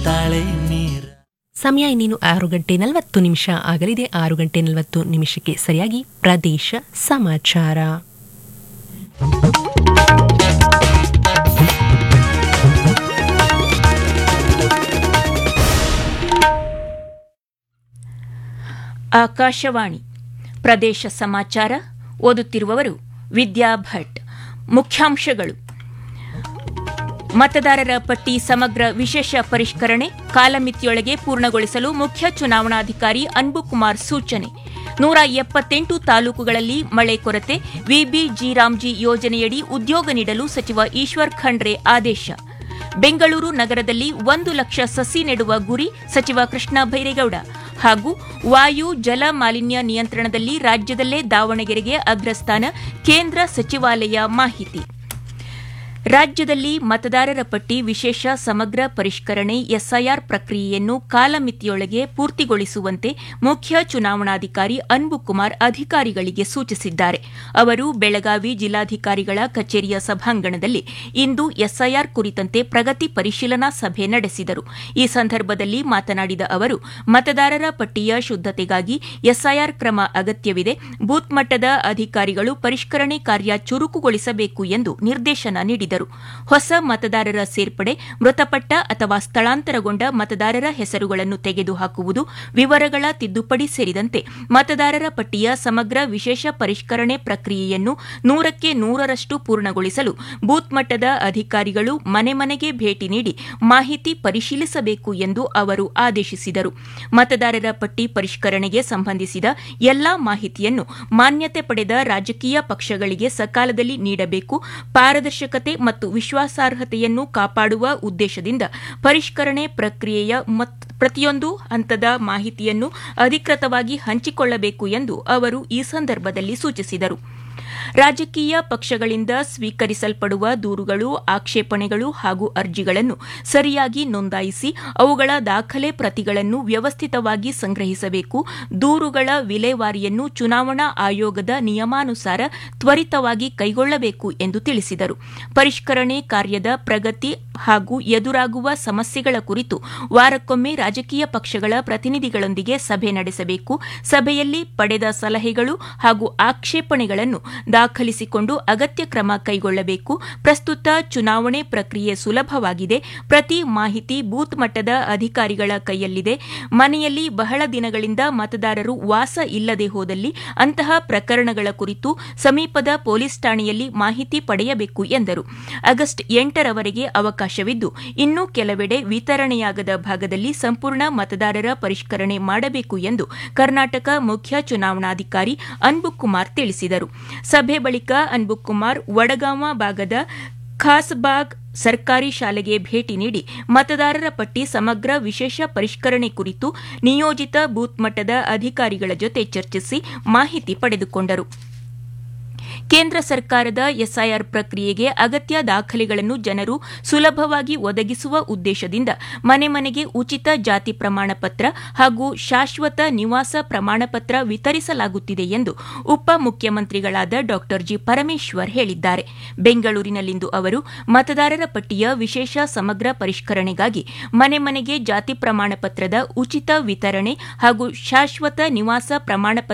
ತಾಳೆ ನೀರ ಸಮಯ ಇನ್ನೇನು ಆರು ಗಂಟೆ ನಲವತ್ತು ನಿಮಿಷ ಆಗಲಿದೆ ಆರು ಗಂಟೆ ನಲವತ್ತು ನಿಮಿಷಕ್ಕೆ ಸರಿಯಾಗಿ ಪ್ರದೇಶ ಸಮಾಚಾರ ಆಕಾಶವಾಣಿ ಪ್ರದೇಶ ಸಮಾಚಾರ ಓದುತ್ತಿರುವವರು ವಿದ್ಯಾ ಭಟ್ ಮುಖ್ಯಾಂಶಗಳು ಮತದಾರರ ಪಟ್ಟಿ ಸಮಗ್ರ ವಿಶೇಷ ಪರಿಷ್ಕರಣೆ ಕಾಲಮಿತಿಯೊಳಗೆ ಪೂರ್ಣಗೊಳಿಸಲು ಮುಖ್ಯ ಚುನಾವಣಾಧಿಕಾರಿ ಅನ್ಬುಕುಮಾರ್ ಸೂಚನೆ ನೂರ ಎಪ್ಪತ್ತೆಂಟು ತಾಲೂಕುಗಳಲ್ಲಿ ಮಳೆ ಕೊರತೆ ವಿಬಿ ರಾಮ್ಜಿ ಯೋಜನೆಯಡಿ ಉದ್ಯೋಗ ನೀಡಲು ಸಚಿವ ಈಶ್ವರ್ ಖಂಡ್ರೆ ಆದೇಶ ಬೆಂಗಳೂರು ನಗರದಲ್ಲಿ ಒಂದು ಲಕ್ಷ ಸಸಿ ನೆಡುವ ಗುರಿ ಸಚಿವ ಕೃಷ್ಣ ಭೈರೇಗೌಡ ಹಾಗೂ ವಾಯು ಜಲ ಮಾಲಿನ್ಯ ನಿಯಂತ್ರಣದಲ್ಲಿ ರಾಜ್ಯದಲ್ಲೇ ದಾವಣಗೆರೆಗೆ ಅಗ್ರಸ್ಥಾನ ಕೇಂದ್ರ ಸಚಿವಾಲಯ ಮಾಹಿತಿ ರಾಜ್ಯದಲ್ಲಿ ಮತದಾರರ ಪಟ್ಟಿ ವಿಶೇಷ ಸಮಗ್ರ ಪರಿಷ್ಕರಣೆ ಎಸ್ಐಆರ್ ಪ್ರಕ್ರಿಯೆಯನ್ನು ಕಾಲಮಿತಿಯೊಳಗೆ ಪೂರ್ತಿಗೊಳಿಸುವಂತೆ ಮುಖ್ಯ ಚುನಾವಣಾಧಿಕಾರಿ ಅನ್ಬುಕುಮಾರ್ ಅಧಿಕಾರಿಗಳಿಗೆ ಸೂಚಿಸಿದ್ದಾರೆ ಅವರು ಬೆಳಗಾವಿ ಜಿಲ್ಲಾಧಿಕಾರಿಗಳ ಕಚೇರಿಯ ಸಭಾಂಗಣದಲ್ಲಿ ಇಂದು ಎಸ್ಐಆರ್ ಕುರಿತಂತೆ ಪ್ರಗತಿ ಪರಿಶೀಲನಾ ಸಭೆ ನಡೆಸಿದರು ಈ ಸಂದರ್ಭದಲ್ಲಿ ಮಾತನಾಡಿದ ಅವರು ಮತದಾರರ ಪಟ್ಟಿಯ ಶುದ್ದತೆಗಾಗಿ ಎಸ್ಐಆರ್ ಕ್ರಮ ಅಗತ್ಯವಿದೆ ಬೂತ್ ಮಟ್ಟದ ಅಧಿಕಾರಿಗಳು ಪರಿಷ್ಕರಣೆ ಕಾರ್ಯ ಚುರುಕುಗೊಳಿಸಬೇಕು ಎಂದು ನಿರ್ದೇಶನ ನೀಡಿದರು ಹೊಸ ಮತದಾರರ ಸೇರ್ಪಡೆ ಮೃತಪಟ್ಟ ಅಥವಾ ಸ್ಥಳಾಂತರಗೊಂಡ ಮತದಾರರ ಹೆಸರುಗಳನ್ನು ತೆಗೆದುಹಾಕುವುದು ವಿವರಗಳ ತಿದ್ದುಪಡಿ ಸೇರಿದಂತೆ ಮತದಾರರ ಪಟ್ಟಿಯ ಸಮಗ್ರ ವಿಶೇಷ ಪರಿಷ್ಕರಣೆ ಪ್ರಕ್ರಿಯೆಯನ್ನು ನೂರಕ್ಕೆ ನೂರರಷ್ಟು ಪೂರ್ಣಗೊಳಿಸಲು ಬೂತ್ ಮಟ್ಟದ ಅಧಿಕಾರಿಗಳು ಮನೆ ಮನೆಗೆ ಭೇಟಿ ನೀಡಿ ಮಾಹಿತಿ ಪರಿಶೀಲಿಸಬೇಕು ಎಂದು ಅವರು ಆದೇಶಿಸಿದರು ಮತದಾರರ ಪಟ್ಟಿ ಪರಿಷ್ಕರಣೆಗೆ ಸಂಬಂಧಿಸಿದ ಎಲ್ಲಾ ಮಾಹಿತಿಯನ್ನು ಮಾನ್ಯತೆ ಪಡೆದ ರಾಜಕೀಯ ಪಕ್ಷಗಳಿಗೆ ಸಕಾಲದಲ್ಲಿ ನೀಡಬೇಕು ಪಾರದರ್ಶಕತೆ ಮತ್ತು ವಿಶ್ವಾಸಾರ್ಹತೆಯನ್ನು ಕಾಪಾಡುವ ಉದ್ದೇಶದಿಂದ ಪರಿಷ್ಕರಣೆ ಪ್ರಕ್ರಿಯೆಯ ಪ್ರತಿಯೊಂದು ಹಂತದ ಮಾಹಿತಿಯನ್ನು ಅಧಿಕೃತವಾಗಿ ಹಂಚಿಕೊಳ್ಳಬೇಕು ಎಂದು ಅವರು ಈ ಸಂದರ್ಭದಲ್ಲಿ ಸೂಚಿಸಿದರು ರಾಜಕೀಯ ಪಕ್ಷಗಳಿಂದ ಸ್ವೀಕರಿಸಲ್ಪಡುವ ದೂರುಗಳು ಆಕ್ಷೇಪಣೆಗಳು ಹಾಗೂ ಅರ್ಜಿಗಳನ್ನು ಸರಿಯಾಗಿ ನೋಂದಾಯಿಸಿ ಅವುಗಳ ದಾಖಲೆ ಪ್ರತಿಗಳನ್ನು ವ್ಯವಸ್ಥಿತವಾಗಿ ಸಂಗ್ರಹಿಸಬೇಕು ದೂರುಗಳ ವಿಲೇವಾರಿಯನ್ನು ಚುನಾವಣಾ ಆಯೋಗದ ನಿಯಮಾನುಸಾರ ತ್ವರಿತವಾಗಿ ಕೈಗೊಳ್ಳಬೇಕು ಎಂದು ತಿಳಿಸಿದರು ಪರಿಷ್ಕರಣೆ ಕಾರ್ಯದ ಪ್ರಗತಿ ಹಾಗೂ ಎದುರಾಗುವ ಸಮಸ್ಯೆಗಳ ಕುರಿತು ವಾರಕ್ಕೊಮ್ಮೆ ರಾಜಕೀಯ ಪಕ್ಷಗಳ ಪ್ರತಿನಿಧಿಗಳೊಂದಿಗೆ ಸಭೆ ನಡೆಸಬೇಕು ಸಭೆಯಲ್ಲಿ ಪಡೆದ ಸಲಹೆಗಳು ಹಾಗೂ ಆಕ್ಷೇಪಣೆಗಳನ್ನು ದಾಖಲಿಸಿಕೊಂಡು ಅಗತ್ಯ ಕ್ರಮ ಕೈಗೊಳ್ಳಬೇಕು ಪ್ರಸ್ತುತ ಚುನಾವಣೆ ಪ್ರಕ್ರಿಯೆ ಸುಲಭವಾಗಿದೆ ಪ್ರತಿ ಮಾಹಿತಿ ಬೂತ್ ಮಟ್ಟದ ಅಧಿಕಾರಿಗಳ ಕೈಯಲ್ಲಿದೆ ಮನೆಯಲ್ಲಿ ಬಹಳ ದಿನಗಳಿಂದ ಮತದಾರರು ವಾಸ ಇಲ್ಲದೆ ಹೋದಲ್ಲಿ ಅಂತಹ ಪ್ರಕರಣಗಳ ಕುರಿತು ಸಮೀಪದ ಪೊಲೀಸ್ ಠಾಣೆಯಲ್ಲಿ ಮಾಹಿತಿ ಪಡೆಯಬೇಕು ಎಂದರು ಆಗಸ್ಟ್ ಎಂಟರವರೆಗೆ ಅವಕಾಶವಿದ್ದು ಇನ್ನೂ ಕೆಲವೆಡೆ ವಿತರಣೆಯಾಗದ ಭಾಗದಲ್ಲಿ ಸಂಪೂರ್ಣ ಮತದಾರರ ಪರಿಷ್ಕರಣೆ ಮಾಡಬೇಕು ಎಂದು ಕರ್ನಾಟಕ ಮುಖ್ಯ ಚುನಾವಣಾಧಿಕಾರಿ ಅನ್ಬುಕುಮಾರ್ ತಿಳಿಸಿದರು ಸಭೆ ಬಳಿಕ ಅನ್ಬುಕುಮಾರ್ ವಡಗಾಂವ ಭಾಗದ ಖಾಸ್ಬಾಗ್ ಸರ್ಕಾರಿ ಶಾಲೆಗೆ ಭೇಟಿ ನೀಡಿ ಮತದಾರರ ಪಟ್ಟಿ ಸಮಗ್ರ ವಿಶೇಷ ಪರಿಷ್ಕರಣೆ ಕುರಿತು ನಿಯೋಜಿತ ಬೂತ್ ಮಟ್ಟದ ಅಧಿಕಾರಿಗಳ ಜೊತೆ ಚರ್ಚಿಸಿ ಮಾಹಿತಿ ಪಡೆದುಕೊಂಡರು ಕೇಂದ್ರ ಸರ್ಕಾರದ ಎಸ್ಐಆರ್ ಪ್ರಕ್ರಿಯೆಗೆ ಅಗತ್ಯ ದಾಖಲೆಗಳನ್ನು ಜನರು ಸುಲಭವಾಗಿ ಒದಗಿಸುವ ಉದ್ದೇಶದಿಂದ ಮನೆ ಮನೆಗೆ ಉಚಿತ ಜಾತಿ ಪ್ರಮಾಣ ಪತ್ರ ಹಾಗೂ ಶಾಶ್ವತ ನಿವಾಸ ಪ್ರಮಾಣ ಪತ್ರ ವಿತರಿಸಲಾಗುತ್ತಿದೆ ಎಂದು ಉಪಮುಖ್ಯಮಂತ್ರಿಗಳಾದ ಡಾ ಜಿ ಪರಮೇಶ್ವರ್ ಹೇಳಿದ್ದಾರೆ ಬೆಂಗಳೂರಿನಲ್ಲಿಂದು ಅವರು ಮತದಾರರ ಪಟ್ಟಿಯ ವಿಶೇಷ ಸಮಗ್ರ ಪರಿಷ್ಕರಣೆಗಾಗಿ ಮನೆ ಮನೆಗೆ ಜಾತಿ ಪ್ರಮಾಣ ಪತ್ರದ ಉಚಿತ ವಿತರಣೆ ಹಾಗೂ ಶಾಶ್ವತ ನಿವಾಸ ಪ್ರಮಾಣ